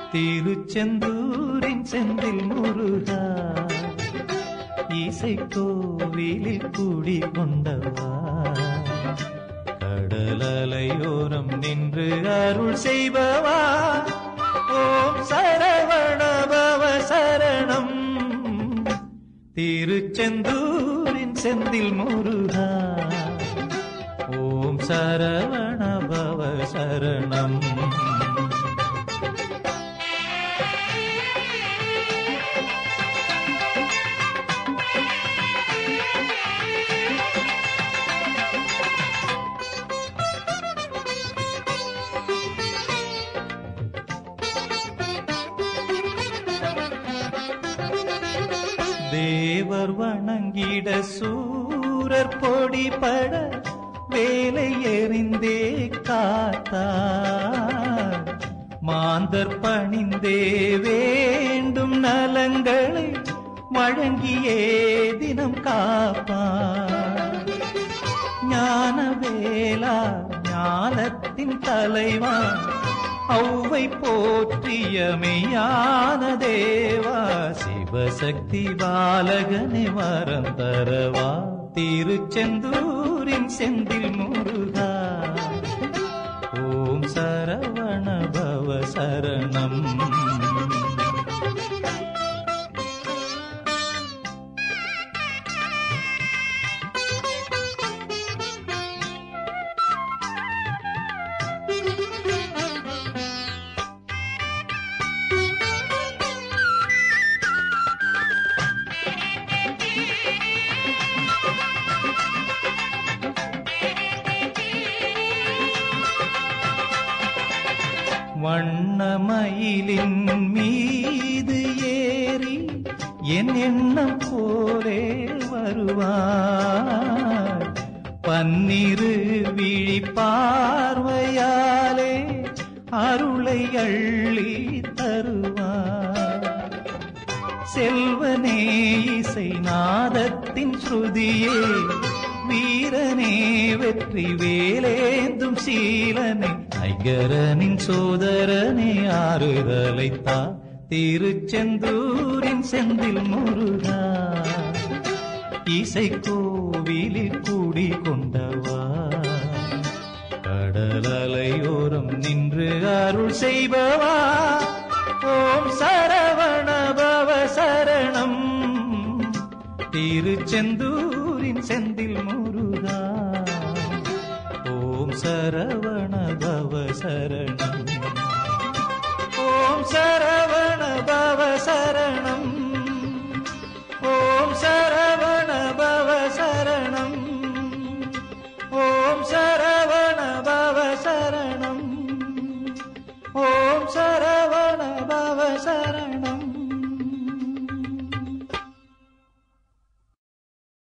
திருச்செந்தூரின் செந்தில் முருகா இசை கோவிலில் கூடி கொண்டவா கடலலையோரம் நின்று அருள் செய்பவா ஓம் சரவணபவ சரணம் திருச்செந்தூரின் செந்தில் முருகா ஓம் சரவணபவ சரணம் தேவர் வணங்கிட சூரர் பொடி பட வேலை எறிந்தே காத்தார் மாந்தர் பணிந்தே வேண்டும் நலங்களை வழங்கியே தினம் காப்பார் ஞான வேளா ஞானத்தின் தலைவா ஔவை போற்றிய மெய்யான தேவா சிவசக்தி பாலகனை வரம் தரவா திருச்செந்தூரின் செந்தில் முருகா ஓம் சரவண பவ சரணம் வண்ணமயிலின் மீது ஏறி என் எண்ணம் போலே வருவார் பன்னிரு விழி பார்வையாலே அருளை அள்ளி தருவார் செல்வனே இசை நாதத்தின் ஸ்ருதியே வீரனே வெற்றி வேலேந்தும் சீலனை ஐகரனின் சோதரனே ஆறுதலைத்தா திருச்செந்தூரின் செந்தில் முருகா இசை கோவிலில் கூடி கொண்டவா கடலலையோரம் நின்று அருள் செய்பவா ஓம் சரவண பவ சரணம் திருச்செந்தூரின் செந்தில் முருகா ஓம் சரவண பவ சரணம் ஓம் ச